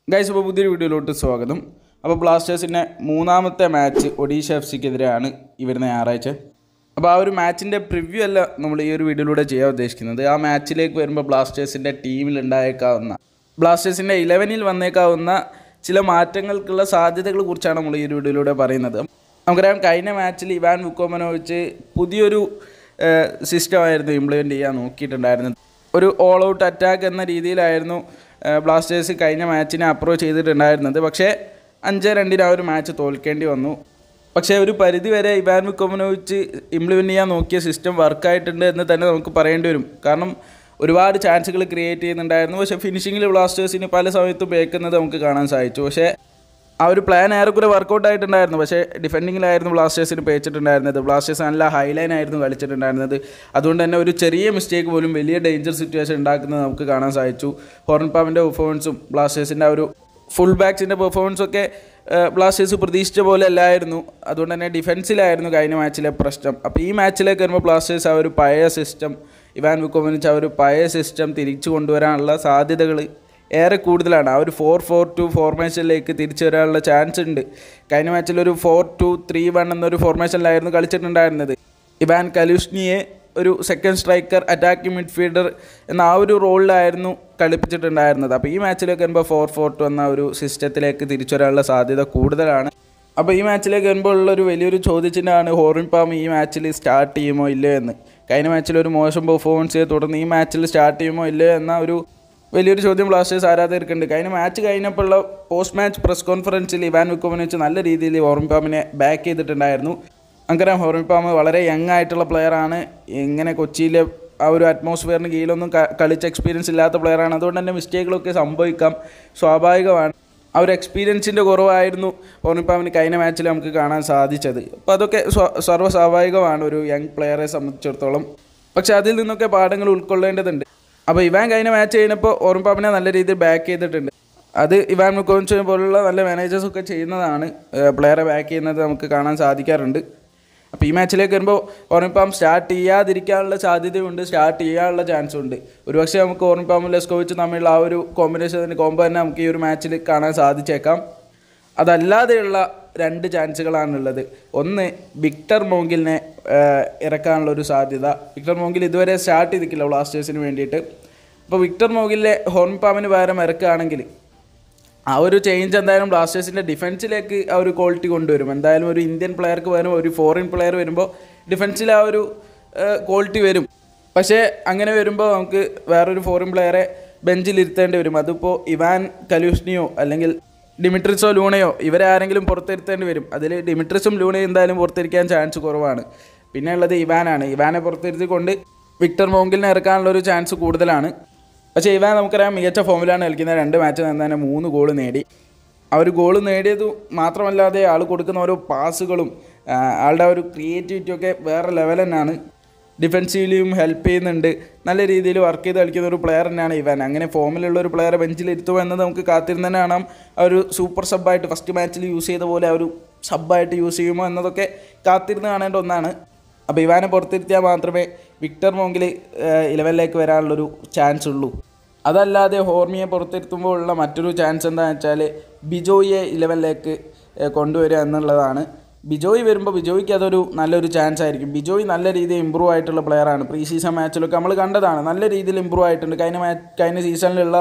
guys അപ്പോൾ പുതിയൊരു വീഡിയോയിലോട്ട് സ്വാഗതം അപ്പോൾ ബ്ലാസ്റ്റേഴ്സിൻ്റെ മൂന്നാമത്തെ മാച്ച് ഒഡീഷ എഫ് സിക്കെതിരെയാണ് ഈ വരുന്ന ഞായറാഴ്ച അപ്പോൾ ആ ഒരു മാച്ചിൻ്റെ പ്രിവ്യൂ അല്ല നമ്മൾ ഈ ഒരു വീഡിയോയിലൂടെ ചെയ്യാൻ ഉദ്ദേശിക്കുന്നത് ആ മാച്ചിലേക്ക് വരുമ്പോൾ ബ്ലാസ്റ്റേഴ്സിൻ്റെ ടീമിൽ ഉണ്ടായേക്കാവുന്ന ബ്ലാസ്റ്റേഴ്സിൻ്റെ ഇലവനിൽ വന്നേക്കാവുന്ന ചില മാറ്റങ്ങൾക്കുള്ള സാധ്യതകളെ കുറിച്ചാണ് നമ്മൾ ഈ ഒരു വീഡിയോയിലൂടെ പറയുന്നത് നമുക്കറിയാം കഴിഞ്ഞ മാച്ചിൽ ഇവാൻ വുക്കോമനോവിച്ച് പുതിയൊരു സിസ്റ്റമായിരുന്നു ഇംപ്ലിമെൻറ്റ് ചെയ്യാൻ നോക്കിയിട്ടുണ്ടായിരുന്നത് ഒരു ഓൾ ഔട്ട് അറ്റാക്ക് എന്ന രീതിയിലായിരുന്നു ഏഹ്, ബ്ലാസ്റ്റേഴ്സ് കഴിഞ്ഞ മാച്ചിനെ അപ്രോച്ച് ചെയ്തിട്ടുണ്ടായിരുന്നത് പക്ഷേ അഞ്ച് രണ്ടിന് ആ ഒരു മാച്ച് തോൽക്കേണ്ടി വന്നു പക്ഷേ ഒരു പരിധി വരെ ഇവാൻ വിക്കോമനോവിച്ച് ഇംപ്ലിമെൻറ്റ് ചെയ്യാൻ നോക്കിയ സിസ്റ്റം വർക്കായിട്ടുണ്ട് എന്ന് തന്നെ നമുക്ക് പറയേണ്ടി വരും കാരണം ഒരുപാട് ചാൻസുകൾ ക്രിയേറ്റ് ചെയ്യുന്നുണ്ടായിരുന്നു പക്ഷേ ഫിനിഷിങ്ങിൽ ബ്ലാസ്റ്റേഴ്സിന് പല സമയത്തും പേക്കുന്നത് നമുക്ക് കാണാൻ സാധിച്ചു പക്ഷേ ആ ഒരു പ്ലാൻ ഏറെക്കുറെ വർക്കൗട്ട് ആയിട്ടുണ്ടായിരുന്നു പക്ഷേ ഡിഫെൻഡിങ്ങിലായിരുന്നു ബ്ലാസ്റ്റേഴ്സിന് പേച്ചിട്ടുണ്ടായിരുന്നത് ബ്ലാസ്റ്റേഴ്സ് നല്ല ഹൈലൈൻ ആയിരുന്നു കളിച്ചിട്ടുണ്ടായിരുന്നത് അതുകൊണ്ട് തന്നെ ഒരു ചെറിയ മിസ്റ്റേക്ക് പോലും വലിയ ഡേഞ്ചർ സിറ്റുവേഷൻ ഉണ്ടാക്കുന്നത് നമുക്ക് കാണാൻ സാധിച്ചു ഹോർൺപാമിൻ്റെ പെർഫോമൻസും ബ്ലാസ്റ്റേഴ്സിൻ്റെ ആ ഒരു ഫുൾ ബാക്സിൻ്റെ പെർഫോമൻസും ഒക്കെ ബ്ലാസ്റ്റേഴ്സ് പ്രതീക്ഷിച്ച പോലെ അല്ലായിരുന്നു അതുകൊണ്ട് തന്നെ ഡിഫൻസിലായിരുന്നു കഴിഞ്ഞ മാച്ചിലെ പ്രശ്നം അപ്പോൾ ഈ മാച്ചിലേക്ക് വരുമ്പോൾ ബ്ലാസ്റ്റേഴ്സ് ആ ഒരു പഴയ സിസ്റ്റം ഇവാൻ വിക്കോമനിച്ച് ആ ഒരു പഴയ സിസ്റ്റം തിരിച്ചു കൊണ്ടുവരാനുള്ള സാധ്യതകൾ ഏറെ കൂടുതലാണ് ആ ഒരു ഫോർ ഫോർ ടു ഫോർമേഷനിലേക്ക് തിരിച്ചു വരാനുള്ള ചാൻസ് ഉണ്ട് കഴിഞ്ഞ മാച്ചിൽ ഒരു ഫോർ ടു ത്രീ വൺ എന്നൊരു ഫോർമേഷനിലായിരുന്നു കളിച്ചിട്ടുണ്ടായിരുന്നത് ഇവാൻ കലുഷ്നിയെ ഒരു സെക്കൻഡ് സ്ട്രൈക്കർ അറ്റാക്കിംഗ് മിഡ്ഫീൽഡർ എന്ന ആ ഒരു റോളിലായിരുന്നു കളിപ്പിച്ചിട്ടുണ്ടായിരുന്നത് അപ്പോൾ ഈ മാച്ചിലേക്ക് വരുമ്പോൾ ഫോർ ഫോർ ടു എന്ന ഒരു സിസ്റ്റത്തിലേക്ക് തിരിച്ചു വരാനുള്ള സാധ്യത കൂടുതലാണ് അപ്പോൾ ഈ മാച്ചിലേക്ക് വരുമ്പോൾ ഉള്ള ഒരു വലിയൊരു ചോദ്യചിഹ്നമാണ് ഹോറിൻ പാം ഈ മാച്ചിൽ സ്റ്റാർട്ട് ചെയ്യുമോ ഇല്ലയോ എന്ന് കഴിഞ്ഞ മാച്ചിൽ ഒരു മോശം പെർഫോമൻസ് ചെയ്ത് തുടർന്ന് ഈ മാച്ചിൽ സ്റ്റാർട്ട് ചെയ്യുമോ ഇല്ലയോ എന്ന ഒരു വലിയൊരു ചോദ്യം ബ്ലാസ്റ്റേഴ്സ് ആരാധകർക്കുണ്ട് കഴിഞ്ഞ മാച്ച് കഴിഞ്ഞപ്പോഴുള്ള പോസ്റ്റ് മാച്ച് പ്രസ് കോൺഫറൻസിൽ ഇവാൻ വിക്കോമിനെ വെച്ച് നല്ല രീതിയിൽ ഹോർമിപ്പാമിനെ ബാക്ക് ചെയ്തിട്ടുണ്ടായിരുന്നു നമുക്കറിയാം ഹോർമിപ്പാമ് വളരെ യങ് ആയിട്ടുള്ള പ്ലെയറാണ് ഇങ്ങനെ കൊച്ചിയിലെ ആ ഒരു അറ്റ്മോസ്ഫിയറിന് കീഴിലൊന്നും ക- കളിച്ച എക്സ്പീരിയൻസ് ഇല്ലാത്ത പ്ലെയറാണ് അതുകൊണ്ട് തന്നെ മിസ്റ്റേക്കുകളൊക്കെ സംഭവിക്കാം സ്വാഭാവികമാണ് ആ ഒരു എക്സ്പീരിയൻസിൻ്റെ കുറവായിരുന്നു ഹോർമിപ്പാമിന് കഴിഞ്ഞ മാച്ചിൽ നമുക്ക് കാണാൻ സാധിച്ചത് അപ്പോൾ അതൊക്കെ സ്വ- സർവ്വസ്വാഭാവികമാണ് ഒരു യങ് പ്ലെയറെ സംബന്ധിച്ചിടത്തോളം പക്ഷേ അതിൽ നിന്നൊക്കെ പാഠങ്ങൾ ഉൾക്കൊള്ളേണ്ടതുണ്ട് അപ്പോൾ ഇവാൻ കഴിഞ്ഞ മാച്ച് കഴിഞ്ഞപ്പോൾ ഓർമ്പാപ്പിനെ നല്ല രീതിയിൽ ബാക്ക് ചെയ്തിട്ടുണ്ട് അത് ഇവാൻ മുക്കോവിച്ച് പോലുള്ള നല്ല മാനേജേഴ്സ് ഒക്കെ ചെയ്യുന്നതാണ് പ്ലെയറെ ബാക്ക് ചെയ്യുന്നത് നമുക്ക് കാണാൻ സാധിക്കാറുണ്ട് അപ്പോൾ ഈ മാച്ചിലേക്ക് വരുമ്പോൾ ഓർമ്മിപ്പാം സ്റ്റാർട്ട് ചെയ്യാതിരിക്കാനുള്ള സാധ്യതയുണ്ട് സ്റ്റാർട്ട് ചെയ്യാനുള്ള ചാൻസും ഉണ്ട് ഒരുപക്ഷെ നമുക്ക് ഓർമ്മിപ്പാമും ലെസ്കോവിച്ച് തമ്മിലുള്ള ആ ഒരു കോമ്പിനേഷൻ കോമ്പോ തന്നെ നമുക്ക് ഈ ഒരു മാച്ചിൽ കാണാൻ സാധിച്ചേക്കാം അതല്ലാതെയുള്ള രണ്ട് ചാൻസുകളാണുള്ളത് ഒന്ന് വിക്ടർ മോങ്കിലിനെ ഏഹ്, ഇറക്കാനുള്ള ഒരു സാധ്യത വിക്ടർ മോങ്കിൽ ഇതുവരെ സ്റ്റാർട്ട് ചെയ്തിട്ടില്ല ബ്ലാസ്റ്റേഴ്സിന് വേണ്ടിയിട്ട് അപ്പോൾ വിക്ടർ മോങ്കിലെ ഹോൺപാമിന് പകരം ഇറക്കുകയാണെങ്കിൽ ആ ഒരു ചേഞ്ച് എന്തായാലും ബ്ലാസ്റ്റേഴ്സിൻ്റെ ഡിഫൻസിലേക്ക് ആ ഒരു ക്വാളിറ്റി കൊണ്ടുവരും എന്തായാലും ഒരു ഇന്ത്യൻ പ്ലെയർക്ക് പകരം ഒരു ഫോറിൻ പ്ലെയർ വരുമ്പോൾ ഡിഫൻസിൽ ആ ഒരു ക്വാളിറ്റി വരും പക്ഷേ അങ്ങനെ വരുമ്പോൾ നമുക്ക് വേറൊരു ഫോറിൻ പ്ലെയറെ ബെഞ്ചിൽ ഇരുത്തേണ്ടി വരും അതിപ്പോൾ ഇവാൻ കലൂഷ്നിയോ അല്ലെങ്കിൽ ഡിമിട്രിസോ ലൂണയോ ഇവരെ ആരെങ്കിലും പുറത്തിരുത്തേണ്ടി വരും അതിൽ ഡിമിട്രിസും ലൂണയും എന്തായാലും പുറത്തിരിക്കാൻ ചാൻസ് കുറവാണ് പിന്നെ ഉള്ളത് ഇവാനാണ് ഇവാനെ പുറത്തിരുത്തിക്കൊണ്ട് വിക്ടർ മോങ്കിലിനെ ഇറക്കാനുള്ള ഒരു ചാൻസ് കൂടുതലാണ് പക്ഷേ ഇവാൻ നമുക്കറിയാം മികച്ച ഫോമിലാണ് കളിക്കുന്നത് രണ്ട് മാച്ച് നിന്ന് തന്നെ മൂന്ന് ഗോൾ നേടി ആ ഒരു ഗോൾ നേടിയത് മാത്രമല്ലാതെ ആൾ കൊടുക്കുന്ന ഓരോ പാസുകളും ആ, ആളുടെ ആ ഒരു ക്രിയേറ്റിവിറ്റി ഒക്കെ വേറെ ലെവൽ തന്നെയാണ് ഡിഫെൻസീവിലും ഹെൽപ്പ് ചെയ്യുന്നുണ്ട് നല്ല രീതിയിൽ വർക്ക് ചെയ്ത് കളിക്കുന്ന ഒരു പ്ലെയർ തന്നെയാണ് ഇവാൻ അങ്ങനെ ഫോമിലുള്ള ഒരു പ്ലെയറെ ബെഞ്ചിൽ ഇരുത്തുമോ എന്നത് നമുക്ക് കാത്തിരുന്ന് തന്നെ കാണാം ആ ഒരു സൂപ്പർ സബ്ബായിട്ട് ഫസ്റ്റ് മാച്ചിൽ യൂസ് ചെയ്ത പോലെ ആ ഒരു സബ്ബായിട്ട് യൂസ് ചെയ്യുമോ എന്നതൊക്കെ കാത്തിരുന്ന് കാണേണ്ട ഒന്നാണ് അപ്പോൾ ഇവാനെ പുറത്തിരുത്തിയാൽ മാത്രമേ വിക്ടർ മോങ്കിൽ ഇലവനിലേക്ക് വരാനുള്ളൊരു ചാൻസ് ഉള്ളൂ അതല്ലാതെ ഹോർമിയെ പുറത്തിരുത്തുമ്പോൾ ഉള്ള മറ്റൊരു ചാൻസ് എന്താണെന്ന് വെച്ചാൽ ബിജോയിയെ ഇലവനിലേക്ക് കൊണ്ടുവരിക എന്നുള്ളതാണ് ബിജോയ് വരുമ്പോൾ ബിജോയ്ക്ക് അതൊരു നല്ലൊരു ചാൻസ് ആയിരിക്കും ബിജോയ് നല്ല രീതിയിൽ ഇമ്പ്രൂവ് ആയിട്ടുള്ള പ്ലെയറാണ് പ്രീ സീസൺ മാച്ചിലൊക്കെ നമ്മൾ കണ്ടതാണ് നല്ല രീതിയിൽ ഇമ്പ്രൂവ് ആയിട്ടുണ്ട് കഴിഞ്ഞ മാച്ച് കഴിഞ്ഞ സീസണിലുള്ള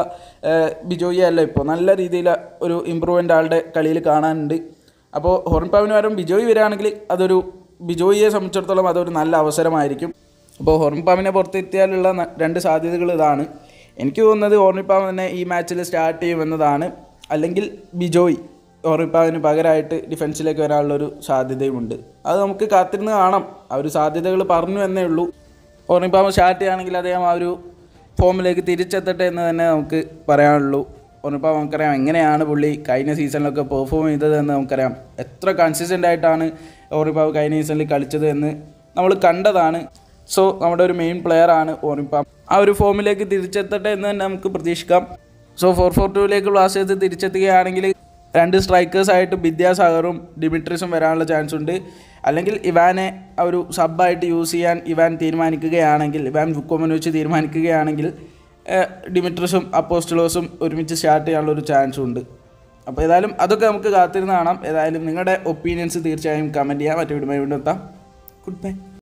ബിജോയി അല്ല ഇപ്പോൾ നല്ല രീതിയിൽ ഒരു ഇമ്പ്രൂവ്മെൻ്റ് ആളുടെ കളിയിൽ കാണാനുണ്ട് അപ്പോൾ ഹോർൺപാവിന് പകരം ബിജോയ് വരികയാണെങ്കിൽ അതൊരു ബിജോയിയെ സംബന്ധിച്ചിടത്തോളം അതൊരു നല്ല അവസരമായിരിക്കും അപ്പോൾ ഹോർൺപാവിനെ പുറത്തെത്തിയാലുള്ള ന- രണ്ട് സാധ്യതകൾ ഇതാണ് എനിക്ക് തോന്നുന്നത് ഹോർണിപ്പാവ് തന്നെ ഈ മാച്ചിൽ സ്റ്റാർട്ട് ചെയ്യുമെന്നതാണ് അല്ലെങ്കിൽ ബിജോയ് ഹോർണിപ്പാവിന് പകരമായിട്ട് ഡിഫൻസിലേക്ക് വരാനുള്ളൊരു സാധ്യതയുമുണ്ട് അത് നമുക്ക് കാത്തിരുന്ന് കാണാം ആ ഒരു സാധ്യതകൾ പറഞ്ഞു എന്നേ ഉള്ളൂ ഹോർണിപ്പാവ് സ്റ്റാർട്ട് ചെയ്യുകയാണെങ്കിൽ അദ്ദേഹം ആ ഒരു ഫോമിലേക്ക് തിരിച്ചെത്തട്ടെ എന്ന് തന്നെ നമുക്ക് പറയാനുള്ളൂ ഒന്നിപ്പോൾ നമുക്കറിയാം എങ്ങനെയാണ് പുള്ളി കഴിഞ്ഞ സീസണിലൊക്കെ പെർഫോം ചെയ്തത് എന്ന് നമുക്കറിയാം എത്ര കൺസിസ്റ്റൻ്റ് ആയിട്ടാണ് ഓറിപ്പാവ് കഴിഞ്ഞ സീസണിൽ കളിച്ചത് എന്ന് നമ്മൾ കണ്ടതാണ് സോ നമ്മുടെ ഒരു മെയിൻ പ്ലെയർ ആണ് ഓറിപ്പാം ആ ഒരു ഫോമിലേക്ക് തിരിച്ചെത്തട്ടെ എന്ന് തന്നെ നമുക്ക് പ്രതീക്ഷിക്കാം സോ ഫോർ ഫോർ ടുവിലേക്ക് ബ്ലാസ്റ്റേഴ്സ് തിരിച്ചെത്തുകയാണെങ്കിൽ രണ്ട് സ്ട്രൈക്കേഴ്സ് ആയിട്ട് വിദ്യാസാഗറും ഡിമിട്രിസും വരാനുള്ള ചാൻസ് ഉണ്ട് അല്ലെങ്കിൽ ഇവാനെ ആ ഒരു സബ്ബായിട്ട് യൂസ് ചെയ്യാൻ ഇവാൻ തീരുമാനിക്കുകയാണെങ്കിൽ ഇവാൻ വുക്കോമൻ വെച്ച് തീരുമാനിക്കുകയാണെങ്കിൽ ഡിമിട്രസും അപ്പോസ്റ്റലോസും ഒരുമിച്ച് സ്റ്റാർട്ട് ചെയ്യാനുള്ള ഒരു ചാൻസും ഉണ്ട് അപ്പോൾ ഏതായാലും അതൊക്കെ നമുക്ക് കാത്തിരുന്ന് കാണാം ഏതായാലും നിങ്ങളുടെ ഒപ്പീനിയൻസ് തീർച്ചയായും കമൻറ്റ് ചെയ്യാം മറ്റു വീഡിയോ വീണ്ടും എത്താം ഗുഡ് ബൈ